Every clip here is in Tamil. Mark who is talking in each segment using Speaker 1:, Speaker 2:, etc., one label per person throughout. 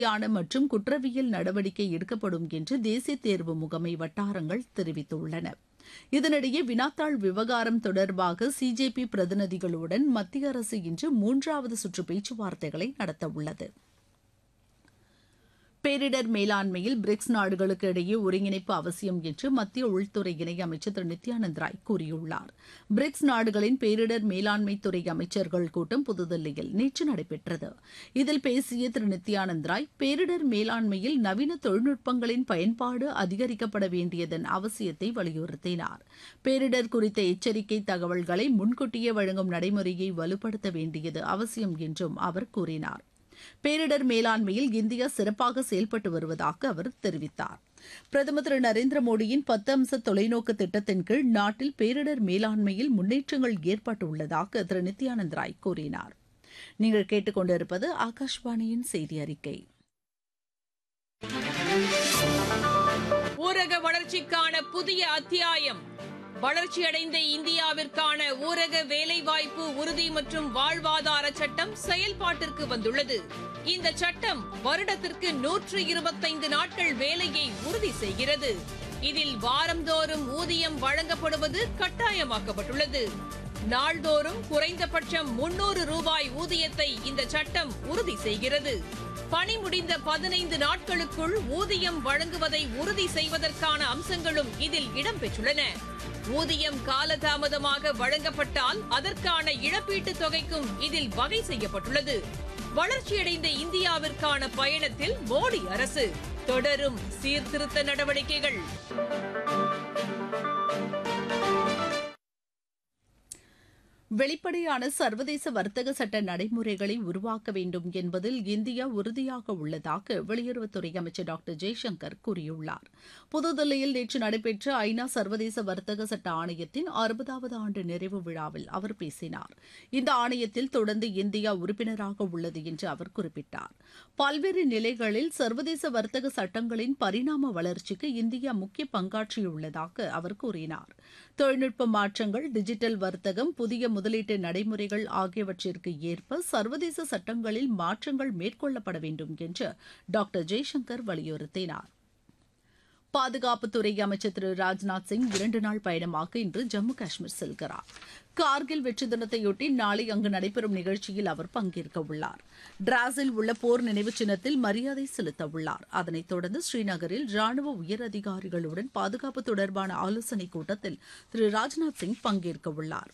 Speaker 1: யான மற்றும் குற்றவியல் நடவடிக்கை எடுக்கப்படும் என்று தேசிய தேர்வு முகமை வட்டாரங்கள் தெரிவித்துள்ளன இதனிடையே வினாத்தாள் விவகாரம் தொடர்பாக சிஜேபி பிரதிநிதிகளுடன் மத்திய அரசு இன்று மூன்றாவது சுற்று பேச்சுவார்த்தைகளை நடத்தவுள்ளது பேரிடர் மேலாண்மையில் பிரிக்ஸ் நாடுகளுக்கு இடையே ஒருங்கிணைப்பு அவசியம் என்று மத்திய உள்துறை இணையமைச்சர் திரு நித்யானந்த் ராய் கூறியுள்ளார் பிரிக்ஸ் நாடுகளின் பேரிடர் மேலாண்மை துறை அமைச்சர்கள் கூட்டம் புதுதில்லியில் நேற்று நடைபெற்றது இதில் பேசிய திரு நித்யானந்த் ராய் பேரிடர் மேலாண்மையில் நவீன தொழில்நுட்பங்களின் பயன்பாடு அதிகரிக்கப்பட வேண்டியதன் அவசியத்தை வலியுறுத்தினார் பேரிடர் குறித்த எச்சரிக்கை தகவல்களை முன்கூட்டியே வழங்கும் நடைமுறையை வலுப்படுத்த வேண்டியது அவசியம் என்றும் அவர் கூறினார் பேரிடர் மேலாண்மையில் இந்தியா சிறப்பாக செயல்பட்டு வருவதாக அவர் தெரிவித்தார் பிரதமர் திரு நரேந்திர மோடியின் பத்து அம்ச தொலைநோக்கு திட்டத்தின் கீழ் நாட்டில் பேரிடர் மேலாண்மையில் முன்னேற்றங்கள் ஏற்பட்டுள்ளதாக திரு நித்யானந்த் ராய் கூறினார் நீங்கள் கேட்டுக்கொண்டிருப்பது ஆகாஷ்வாணியின் செய்தி அறிக்கை
Speaker 2: ஊரக வளர்ச்சிக்கான புதிய அத்தியாயம் வளர்ச்சியடைந்த இந்தியாவிற்கான ஊரக வேலைவாய்ப்பு உறுதி மற்றும் வாழ்வாதார சட்டம் செயல்பாட்டிற்கு வந்துள்ளது இந்த சட்டம் வருடத்திற்கு நூற்று இருபத்தைந்து நாட்கள் வேலையை உறுதி செய்கிறது இதில் வாரந்தோறும் ஊதியம் வழங்கப்படுவது கட்டாயமாக்கப்பட்டுள்ளது நாள்தோறும் குறைந்தபட்சம் முன்னூறு ரூபாய் ஊதியத்தை இந்த சட்டம் உறுதி செய்கிறது பணி முடிந்த பதினைந்து நாட்களுக்குள் ஊதியம் வழங்குவதை உறுதி செய்வதற்கான அம்சங்களும் இதில் இடம்பெற்றுள்ளன ஊதியம் காலதாமதமாக வழங்கப்பட்டால் அதற்கான இழப்பீட்டுத் தொகைக்கும் இதில் வகை செய்யப்பட்டுள்ளது வளர்ச்சியடைந்த இந்தியாவிற்கான பயணத்தில் மோடி அரசு தொடரும் சீர்திருத்த நடவடிக்கைகள்
Speaker 1: வெளிப்படையான சர்வதேச வர்த்தக சட்ட நடைமுறைகளை உருவாக்க வேண்டும் என்பதில் இந்தியா உறுதியாக உள்ளதாக வெளியுறவுத்துறை அமைச்சர் டாக்டர் ஜெய்சங்கர் கூறியுள்ளார் புதுதில்லியில் நேற்று நடைபெற்ற ஐநா சர்வதேச வர்த்தக சட்ட ஆணையத்தின் அறுபதாவது ஆண்டு நிறைவு விழாவில் அவர் பேசினார் இந்த ஆணையத்தில் தொடர்ந்து இந்தியா உறுப்பினராக உள்ளது என்று அவர் குறிப்பிட்டார் பல்வேறு நிலைகளில் சர்வதேச வர்த்தக சட்டங்களின் பரிணாம வளர்ச்சிக்கு இந்தியா முக்கிய பங்காற்றியுள்ளதாக அவர் கூறினார் தொழில்நுட்ப மாற்றங்கள் டிஜிட்டல் வர்த்தகம் புதிய முதலீட்டு நடைமுறைகள் ஆகியவற்றிற்கு ஏற்ப சர்வதேச சட்டங்களில் மாற்றங்கள் மேற்கொள்ளப்பட வேண்டும் என்று டாக்டர் ஜெய்சங்கர் வலியுறுத்தினார் பாதுகாப்புத்துறை அமைச்சர் திரு ராஜ்நாத் சிங் இரண்டு நாள் பயணமாக இன்று ஜம்மு காஷ்மீர் செல்கிறார் கார்கில் வெற்றி தினத்தையொட்டி நாளை அங்கு நடைபெறும் நிகழ்ச்சியில் அவர் பங்கேற்க உள்ளார் டிராஸில் உள்ள போர் நினைவு சின்னத்தில் மரியாதை செலுத்த உள்ளார் அதனைத் தொடர்ந்து ஸ்ரீநகரில் ராணுவ உயர் அதிகாரிகளுடன் பாதுகாப்பு தொடர்பான ஆலோசனைக் கூட்டத்தில் திரு ராஜ்நாத் சிங் பங்கேற்க உள்ளார்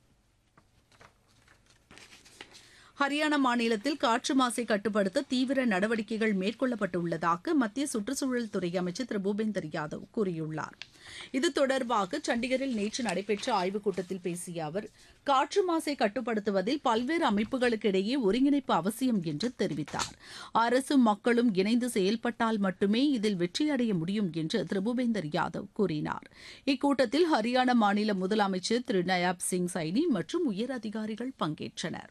Speaker 1: ஹரியானா மாநிலத்தில் காற்று மாசை கட்டுப்படுத்த தீவிர நடவடிக்கைகள் மேற்கொள்ளப்பட்டுள்ளதாக மத்திய சுற்றுச்சூழல் துறை அமைச்சர் திரு பூபேந்தர் யாதவ் கூறியுள்ளார் இது தொடர்பாக சண்டிகரில் நேற்று நடைபெற்ற ஆய்வுக் கூட்டத்தில் பேசிய அவர் காற்று மாசை கட்டுப்படுத்துவதில் பல்வேறு அமைப்புகளுக்கு இடையே ஒருங்கிணைப்பு அவசியம் என்று தெரிவித்தார் அரசும் மக்களும் இணைந்து செயல்பட்டால் மட்டுமே இதில் வெற்றியடைய முடியும் என்று திரு பூபேந்தர் யாதவ் கூறினார் இக்கூட்டத்தில் ஹரியானா மாநில முதலமைச்சர் திரு நயாப் சிங் சைனி மற்றும் உயர் அதிகாரிகள் பங்கேற்றனர்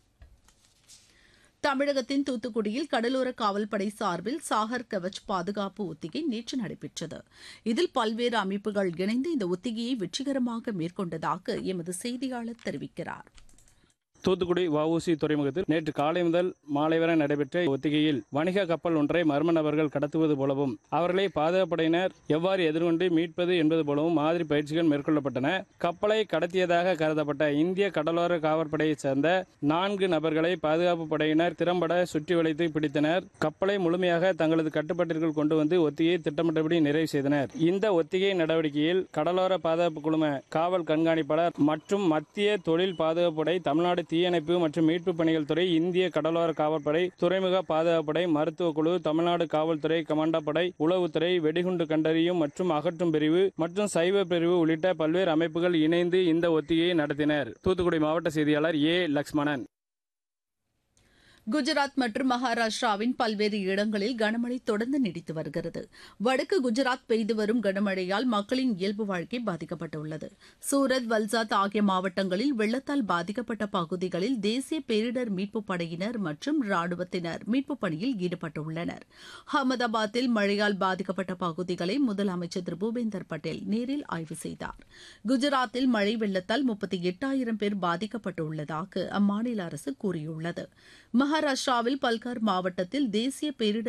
Speaker 1: தமிழகத்தின் தூத்துக்குடியில் கடலோர காவல்படை சார்பில் சாகர் கவச் பாதுகாப்பு ஒத்திகை நேற்று நடைபெற்றது இதில் பல்வேறு அமைப்புகள் இணைந்து இந்த ஒத்திகையை வெற்றிகரமாக மேற்கொண்டதாக எமது செய்தியாளர் தெரிவிக்கிறார்
Speaker 3: தூத்துக்குடி வஉசி துறைமுகத்தில் நேற்று காலை முதல் மாலை வரை நடைபெற்ற ஒத்திகையில் வணிக கப்பல் ஒன்றை மர்ம நபர்கள் கடத்துவது போலவும் அவர்களை பாதுகாப்படையினர் எவ்வாறு எதிர்கொண்டு மீட்பது என்பது போலவும் மாதிரி பயிற்சிகள் மேற்கொள்ளப்பட்டன கப்பலை கடத்தியதாக கருதப்பட்ட இந்திய கடலோர காவற்படையைச் சேர்ந்த நான்கு நபர்களை பாதுகாப்பு படையினர் திறம்பட சுற்றி வளைத்து பிடித்தனர் கப்பலை முழுமையாக தங்களது கட்டுப்பாட்டிற்குள் கொண்டு வந்து ஒத்திகையை திட்டமிட்டபடி நிறைவு செய்தனர் இந்த ஒத்திகை நடவடிக்கையில் கடலோர பாதுகாப்பு குழும காவல் கண்காணிப்பாளர் மற்றும் மத்திய தொழில் பாதுகாப்பு படை தமிழ்நாடு தீயணைப்பு மற்றும் மீட்பு பணிகள் துறை இந்திய கடலோர காவல்படை துறைமுக பாதுகாப்புப்படை மருத்துவ குழு தமிழ்நாடு காவல்துறை கமாண்டா படை உளவுத்துறை வெடிகுண்டு கண்டறியும் மற்றும் அகற்றும் பிரிவு மற்றும் சைவ பிரிவு உள்ளிட்ட பல்வேறு அமைப்புகள் இணைந்து இந்த ஒத்திகையை நடத்தினர் தூத்துக்குடி மாவட்ட செய்தியாளர் ஏ லக்ஷ்மணன்
Speaker 1: குஜராத் மற்றும் மகாராஷ்டிராவின் பல்வேறு இடங்களில் கனமழை தொடர்ந்து நீடித்து வருகிறது வடக்கு குஜராத் பெய்து வரும் கனமழையால் மக்களின் இயல்பு வாழ்க்கை பாதிக்கப்பட்டுள்ளது சூரத் வல்சாத் ஆகிய மாவட்டங்களில் வெள்ளத்தால் பாதிக்கப்பட்ட பகுதிகளில் தேசிய பேரிடர் மீட்புப் படையினர் மற்றும் ராணுவத்தினர் மீட்புப் பணியில் ஈடுபட்டுள்ளனர் அகமதாபாத்தில் மழையால் பாதிக்கப்பட்ட பகுதிகளை முதலமைச்சர் திரு பூபேந்தர் பட்டேல் நேரில் ஆய்வு செய்தார் குஜராத்தில் மழை வெள்ளத்தால் முப்பத்தி எட்டாயிரம் பேர் பாதிக்கப்பட்டுள்ளதாக அம்மாநில அரசு கூறியுள்ளது மகாராஷ்டிராவில் பல்கார் மாவட்டத்தில் தேசிய பேரிடர்